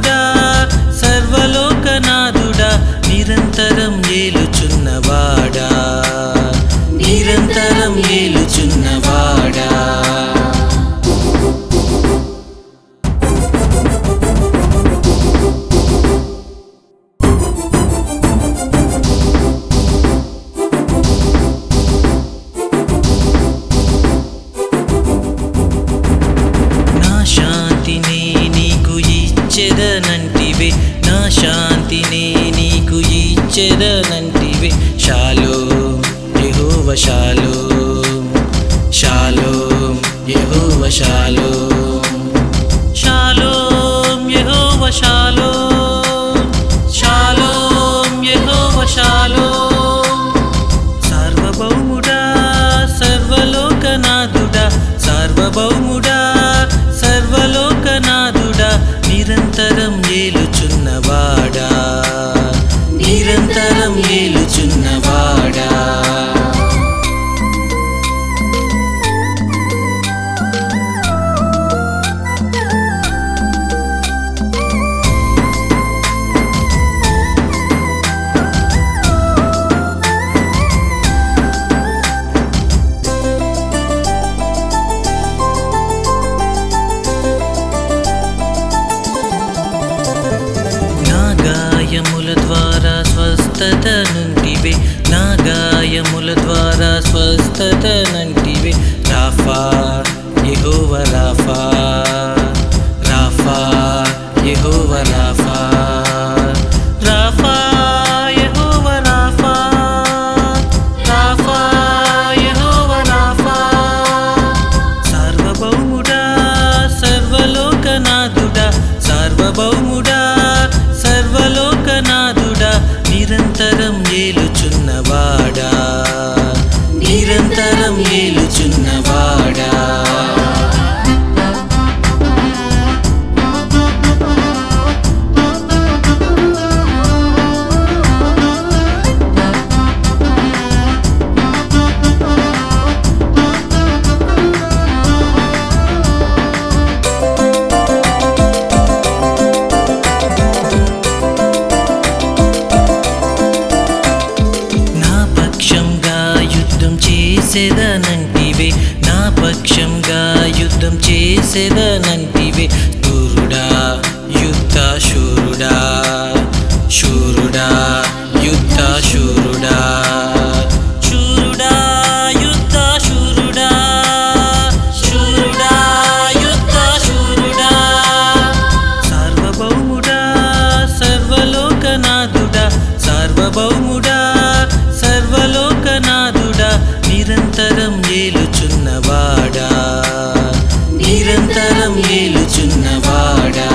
సర్వభౌముడా సర్వలోకనాథుడా నిరంతరం ఏలుచున్నవాడా నిరంతరం ఏలుచున్నవాడా నా శాంతిని నీకు ఇచ్చెదనంటివే నా శాంతిని నీకు ఇచ్చెదనంటివే షాలో యెహోవ షాలో షాలో యెహోవ షాలో షాలోం యెహోవ షాలోం షాలోం యెహోవ షాలోం సార్వభౌముడా సర్వలోకనాథుడా సార్వభౌముడా సర్వలోకనాథుడా నిరంతరం ఏలుచున్నవాడా నిరంతరం ఏలుచున్నవాడా నా గాయముల ద్వారా స్వస్థత నుండివే నా గాయముల ద్వారా స్వస్థత నంటివే రాఫా యెహోవ రాఫా రాఫా యెహోవ రాఫా రాఫా యెహోవ రాఫా రాఫా యెహోవ రాఫా సార్వభౌముడా సర్వలోకనాథుడా సార్వభౌముడా సర్వలోకనాథుడా నిరంతరం ఏలుచున్నవాడా నిరంతరం ఏలుచున్నవాడా నా పక్షంగా యుద్ధం చేసేదనంటివే నా పక్షంగా యుద్ధం చేసేదనంటివే శూరుడా యుద్ధ శూరుడా శూరుడా యుద్ధ శూరుడా శూరుడా యుద్ధ శూరుడా శూరుడా యుద్ధ శూరుడా సార్వభౌముడా సర్వలోకనాథుడా సార్వభౌముడా సర్వలోకనాథుడా నిరంతరం ఏలుచున్నవాడా నిరంతరం ఏలుచున్నవాడా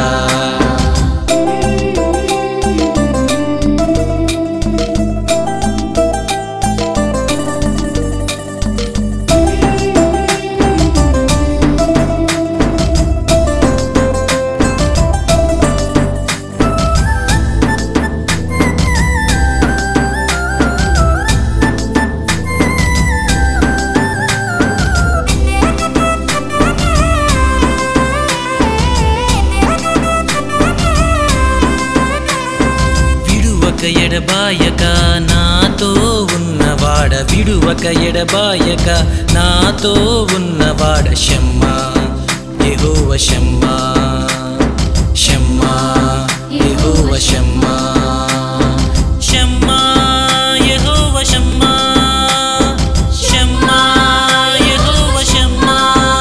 విడువక ఎడబాయక నాతో ఉన్నవాడ విడువక ఎడబాయక నాతో ఉన్నవాడ షమ్మా యెహోవ షమ్మా షమ్మా యెహోవ షమ్మా షమ్మా యెహోవ షమ్మా షమ్మా యెహోవ షమ్మా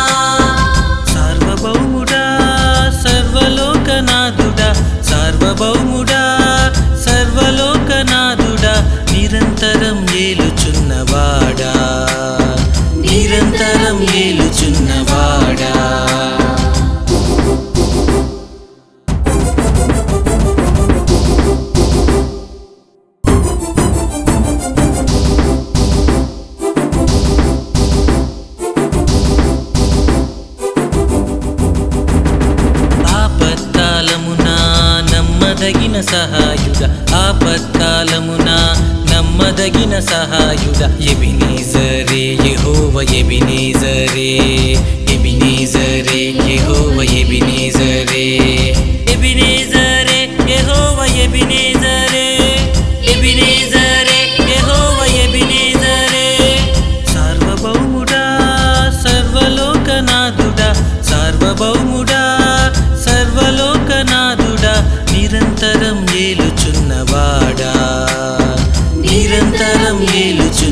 సార్వభౌముడా సర్వలోకనాథుడా సార్వభౌముడా సర్వలోకనాథుడా నిరంతరం ఏలుచున్నవాడా నిరంతరం ఏలుచున్నవాడా ఆపత్కాలమున నమ్మదగిన సహాయుడ ఆపత్కాలమున నమ్మదగిన సహాయుడ ఎబినీజరే యెహోవ ఎబినీజరే ఎబినీజరే యెహోవ ఎబినీజరే ఎబినీజరే కాలం ఏలుచు